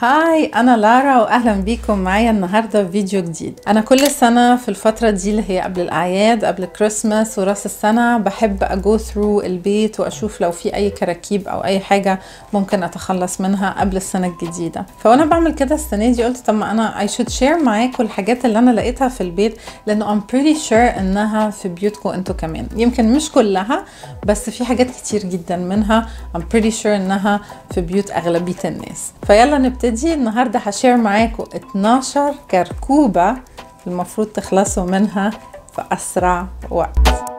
هاي انا لارا واهلا بيكم معايا النهارده في فيديو جديد انا كل سنه في الفتره دي اللي هي قبل الاعياد قبل كريسماس وراس السنه بحب اجو ثرو البيت واشوف لو في اي كراكيب او اي حاجه ممكن اتخلص منها قبل السنه الجديده فوانا بعمل كده السنه دي قلت طب ما انا اي شود شير معاكم الحاجات اللي انا لقيتها في البيت لانه I'm pretty sure انها في بيوتكم انتوا كمان يمكن مش كلها بس في حاجات كتير جدا منها I'm pretty sure انها في بيوت اغلبيه الناس فيلا نبتدي النهارده هشير معاكم 12 كركوبه المفروض تخلصوا منها في اسرع وقت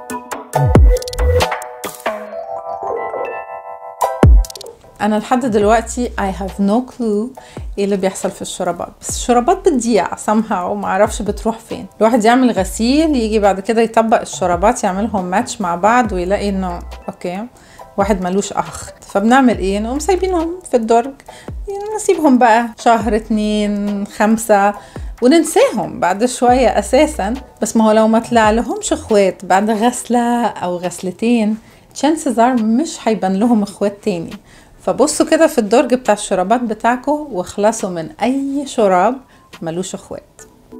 انا لحد دلوقتي I have no clue ايه اللي بيحصل في الشرابات بس الشرابات بتضيع somehow وما اعرفش بتروح فين الواحد يعمل غسيل يجي بعد كده يطبق الشرابات يعملهم ماتش مع بعض ويلاقي انه اوكي واحد ملوش اخ فبنعمل ايه نقوم سايبينهم في الدرج نسيبهم بقى شهر اتنين خمسة وننساهم بعد شوية أساسا بس ما هو لو ما طلع لهمش اخوات بعد غسلة أو غسلتين chances are مش هيبان لهم اخوات تاني فبصوا كده في الدرج بتاع الشرابات بتاعكم واخلصوا من أي شراب ملوش اخوات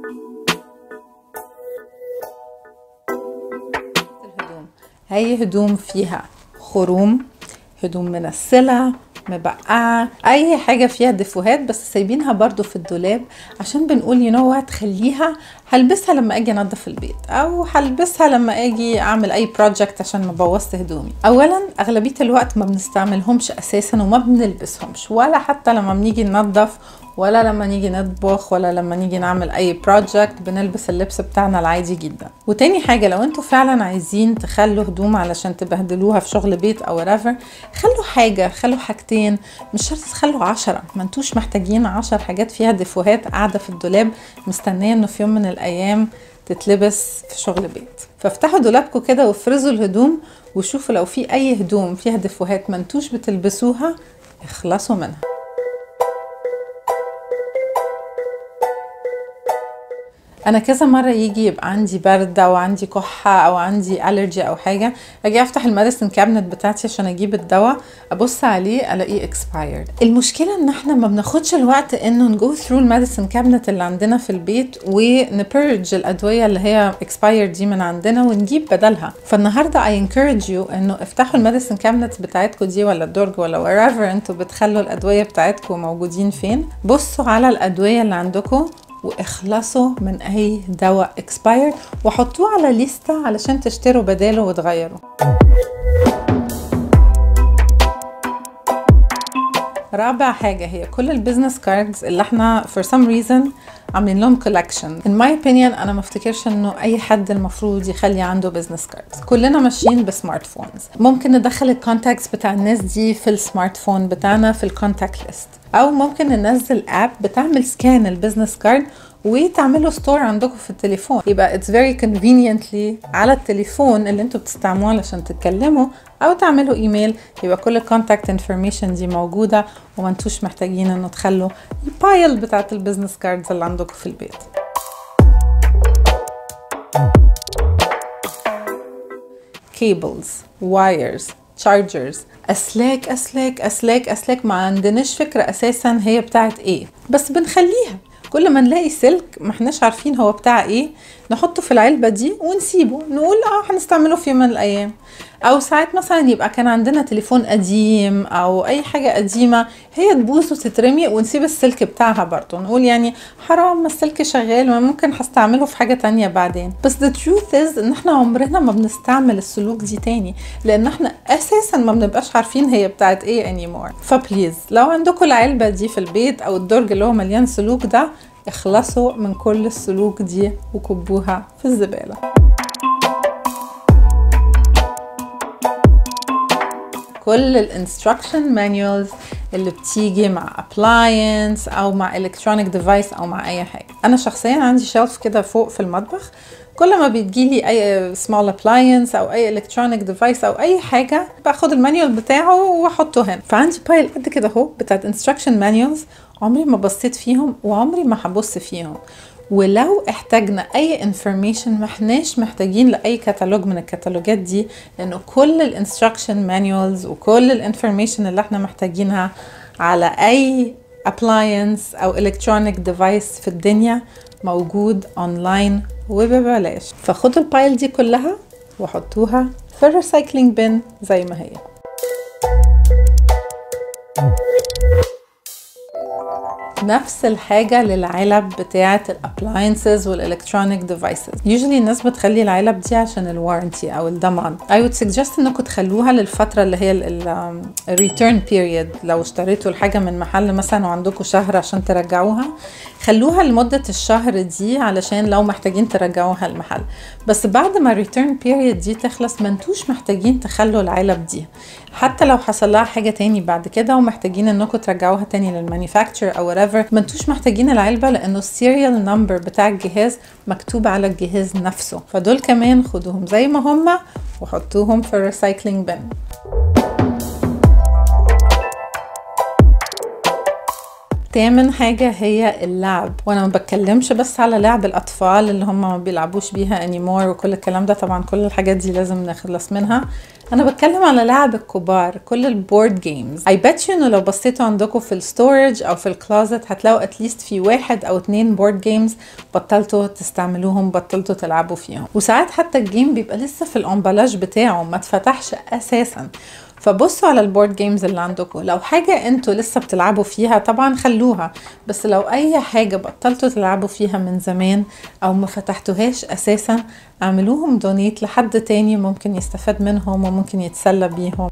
الهدوم هي هدوم فيها خروم هدوم منسلة مبقعة أي حاجة فيها دفوهات بس سايبينها برضو في الدولاب عشان بنقول يو نو خليها هلبسها لما اجي انضف البيت او هلبسها لما اجي اعمل اي بروجكت عشان ما بوظت هدومي اولا اغلبيه الوقت ما بنستعملهمش اساسا وما بنلبسهمش ولا حتى لما بنيجي ننضف ولا لما نيجي نطبخ ولا لما نيجي نعمل اي بروجكت بنلبس اللبس بتاعنا العادي جدا وتاني حاجة لو انتوا فعلا عايزين تخلوا هدوم علشان تبهدلوها في شغل بيت او whatever خلوا حاجة خلوا حاجتين مش شرط تخلوا عشرة ما انتوش محتاجين عشر حاجات فيها ديفوهات قاعدة في الدولاب مستنية انه في يوم من الايام تتلبس في شغل بيت فافتحوا دولابكم كده وافرزوا الهدوم وشوفوا لو في اي هدوم فيها ديفوهات ما انتوش بتلبسوها اخلصوا منها انا كذا مره يجي يبقى عندي برد او عندي كحه او عندي الرجي او حاجه اجي افتح الميديسن كابنت بتاعتي عشان اجيب الدواء ابص عليه الاقيه اكسبايرد المشكله ان احنا ما بناخدش الوقت انه نجو ثرو الميديسن كابنت اللي عندنا في البيت ونبرج الادويه اللي هي اكسبايرد دي من عندنا ونجيب بدلها فالنهارده اي انكورج يو انه افتحوا الميديسن كابنت بتاعتكم دي ولا الدرج ولا wherever انتوا بتخلوا الادويه بتاعتكم موجودين فين بصوا على الادويه اللي عندكم واخلصوا من اي دواء اكسباير وحطوه على ليستا علشان تشتروا بداله وتغيروا رابع حاجة هي كل البيزنس كاردز اللي احنا for some reason عاملين لهم كولكشن in my opinion انا ما افتكرش انه اي حد المفروض يخلي عنده بزنس كاردز كلنا ماشيين بسمارت فونز ممكن ندخل الكونتاكتس بتاع الناس دي في السمارت فون بتاعنا في الكونتاكت ليست او ممكن ننزل اب بتعمل سكان البزنس كارد وتعملوا ستور عندكم في التليفون يبقى it's very conveniently على التليفون اللي انتوا بتستعملوه علشان تتكلموا او تعملوا ايميل يبقى كل الكونتاكت انفورميشن دي موجوده وما انتوش محتاجين انه تخلوا البايل بتاعت البيزنس كاردز اللي عندكم في البيت كيبلز وايرز تشارجرز اسلاك اسلاك اسلاك اسلاك ما عندناش فكره اساسا هي بتاعت ايه بس بنخليها كل ما نلاقي سلك ما احناش عارفين هو بتاع ايه نحطه في العلبة دي ونسيبه نقول اه هنستعمله في يوم من الايام او ساعات مثلا يبقى كان عندنا تليفون قديم او اي حاجة قديمة هي تبوظ وتترمي ونسيب السلك بتاعها برضه نقول يعني حرام ما السلك شغال ما ممكن هستعمله في حاجة تانية بعدين بس the truth is ان احنا عمرنا ما بنستعمل السلوك دي تاني لان احنا اساسا ما بنبقاش عارفين هي بتاعت ايه anymore فبليز لو عندكم العلبة دي في البيت او الدرج اللي هو مليان سلوك ده اخلصوا من كل السلوك دي وكبوها في الزبالة كل الانستراكشن مانيوالز اللي بتيجي مع appliance او مع electronic device او مع اي حاجه انا شخصيا عندي شلف كده فوق في المطبخ كل ما بتجيلي اي small appliance او اي electronic device او اي حاجه باخد المانيوال بتاعه واحطه هنا فعندي بايل قد كده اهو بتاعت instruction manuals عمري ما بصيت فيهم وعمري ما هبص فيهم ولو احتاجنا اي انفورميشن ما احناش محتاجين لاي كتالوج من الكتالوجات دي لانه كل الانستراكشن مانيوالز وكل الانفورميشن اللي احنا محتاجينها على اي appliance او electronic device في الدنيا موجود اونلاين وببلاش فخدوا البايل دي كلها وحطوها في الريسايكلينج بن زي ما هي نفس الحاجة للعلب بتاعة الابلاينسز والالكترونيك ديفايسز يوجولي الناس بتخلي العلب دي عشان الوارنتي او الضمان I would suggest انكم تخلوها للفترة اللي هي الريتيرن بيريد لو اشتريتوا الحاجة من محل مثلا وعندكم شهر عشان ترجعوها خلوها لمدة الشهر دي علشان لو محتاجين ترجعوها المحل بس بعد ما الريتيرن بيريد دي تخلص ما انتوش محتاجين تخلوا العلب دي حتى لو حصل لها حاجة تاني بعد كده ومحتاجين انكم ترجعوها تاني للمانيفاكتشر او whatever ما انتوش محتاجين العلبة لانه السيريال نمبر بتاع الجهاز مكتوب على الجهاز نفسه فدول كمان خدوهم زي ما هما وحطوهم في الريسايكلينج بن تامن حاجة هي اللعب وانا ما بتكلمش بس على لعب الاطفال اللي هم ما بيلعبوش بيها انيمور وكل الكلام ده طبعا كل الحاجات دي لازم نخلص منها انا بتكلم على لعب الكبار كل البورد جيمز اي بات انه لو بصيتوا عندكم في الستورج او في الكلوزت هتلاقوا اتليست في واحد او اتنين بورد جيمز بطلتوا تستعملوهم بطلتوا تلعبوا فيهم وساعات حتى الجيم بيبقى لسه في الامبلاج بتاعه ما اتفتحش اساسا فبصوا على البورد جيمز اللي عندكم لو حاجة انتوا لسه بتلعبوا فيها طبعا خلوها بس لو اي حاجة بطلتوا تلعبوا فيها من زمان او ما فتحتوهاش اساسا اعملوهم دونيت لحد تاني ممكن يستفاد منهم وممكن يتسلى بيهم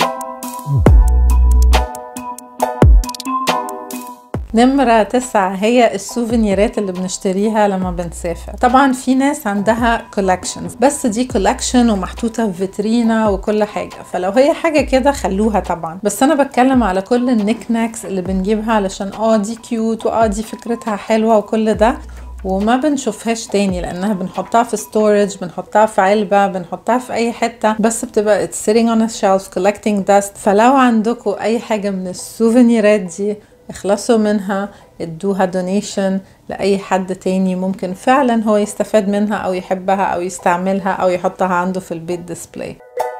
نمرة تسعة هي السوفينيرات اللي بنشتريها لما بنسافر طبعا في ناس عندها كولكشنز بس دي كولكشن ومحطوطة في فيترينا وكل حاجة فلو هي حاجة كده خلوها طبعا بس انا بتكلم على كل النيك ناكس اللي بنجيبها علشان اه دي كيوت واه دي فكرتها حلوة وكل ده وما بنشوفهاش تاني لانها بنحطها في ستورج بنحطها في علبة بنحطها في اي حتة بس بتبقى it's sitting on a shelf collecting dust فلو عندكم اي حاجة من السوفينيرات دي اخلصوا منها ادوها دونيشن لأي حد تاني ممكن فعلا هو يستفاد منها أو يحبها أو يستعملها أو يحطها عنده في البيت ديسبلاي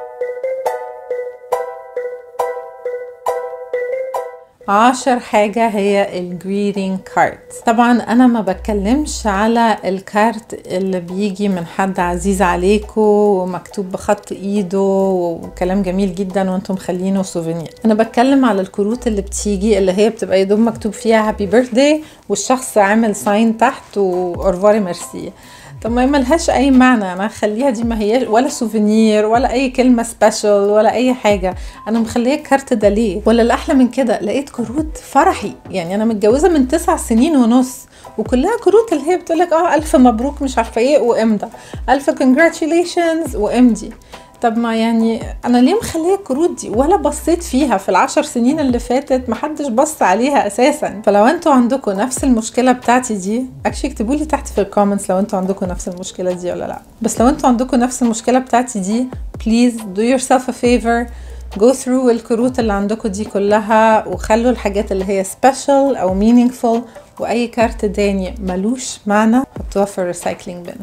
عاشر حاجة هي الجريدنج كارت طبعا أنا ما بتكلمش على الكارت اللي بيجي من حد عزيز عليكم ومكتوب بخط إيده وكلام جميل جدا وانتم مخلينه سوفينير أنا بتكلم على الكروت اللي بتيجي اللي هي بتبقى يدوب مكتوب فيها هابي بيرثداي والشخص عامل ساين تحت وأورفاري ميرسي طب ما ملهاش اي معنى انا هخليها دي ما هي ولا سوفينير ولا اي كلمه سبيشال ولا اي حاجه انا مخليه كارت ده ليه ولا الاحلى من كده لقيت كروت فرحي يعني انا متجوزه من تسع سنين ونص وكلها كروت اللي هي بتقولك اه الف مبروك مش عارفه ايه وامضى الف كونجراتيوليشنز وامضي طب ما يعني انا ليه مخليه الكروت دي ولا بصيت فيها في العشر سنين اللي فاتت محدش بص عليها اساسا فلو انتوا عندكم نفس المشكله بتاعتي دي اكشلي اكتبوا لي تحت في الكومنتس لو انتوا عندكم نفس المشكله دي ولا لا بس لو انتوا عندكم نفس المشكله بتاعتي دي بليز do yourself a favor go through الكروت اللي عندكم دي كلها وخلوا الحاجات اللي هي special او meaningful واي كارت تاني ملوش معنى حطوها في الريسايكلينج بن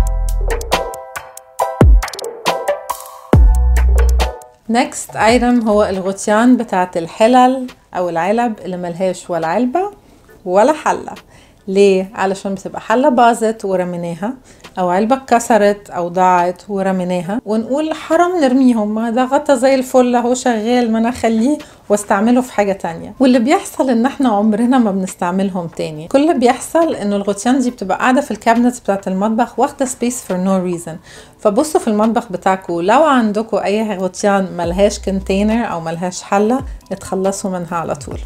next item هو الغطيان بتاعت الحلل او العلب اللي ملهاش ولا علبة ولا حلة ليه؟ علشان بتبقى حلة باظت ورميناها او علبة اتكسرت او ضاعت ورميناها ونقول حرام نرميهم ما ده غطا زي الفل اهو شغال ما انا اخليه واستعمله في حاجة تانية واللي بيحصل ان احنا عمرنا ما بنستعملهم تاني كل اللي بيحصل انه الغطيان دي بتبقى قاعدة في الكابنت بتاعت المطبخ واخدة سبيس فور نو ريزن فبصوا في المطبخ بتاعكم لو عندكم اي غطيان ملهاش كونتينر او ملهاش حلة اتخلصوا منها على طول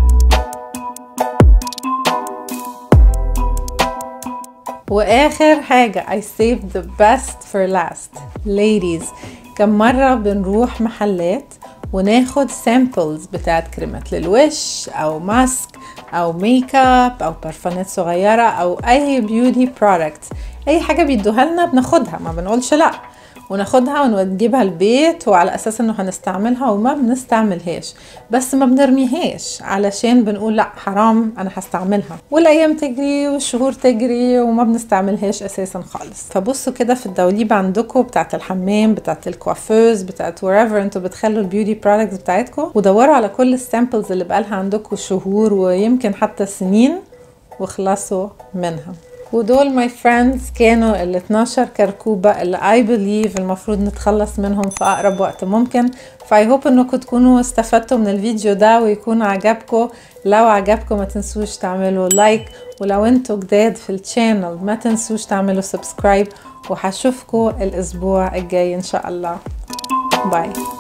واخر حاجة I saved the best for last ladies كم مرة بنروح محلات وناخد سامبلز بتاعت كريمات للوش او ماسك او ميك اب او برفانات صغيرة او اي بيوتي برودكت اي حاجة بيدوها لنا بناخدها ما بنقولش لا وناخدها ونجيبها البيت وعلى اساس انه هنستعملها وما بنستعملهاش بس ما بنرميهاش علشان بنقول لا حرام انا هستعملها والايام تجري والشهور تجري وما بنستعملهاش اساسا خالص فبصوا كده في الدواليب عندكم بتاعت الحمام بتاعت الكوافيرز بتاعت wherever انتوا بتخلوا البيوتي برودكتس بتاعتكم ودوروا على كل السامبلز اللي بقالها عندكم شهور ويمكن حتى سنين واخلصوا منها ودول ماي فريندز كانوا ال 12 كركوبة اللي اي بليف المفروض نتخلص منهم في اقرب وقت ممكن فاي هوب انكم تكونوا استفدتوا من الفيديو ده ويكون عجبكم لو عجبكم ما تنسوش تعملوا لايك ولو انتوا جداد في الشانل ما تنسوش تعملوا سبسكرايب وهشوفكم الاسبوع الجاي ان شاء الله باي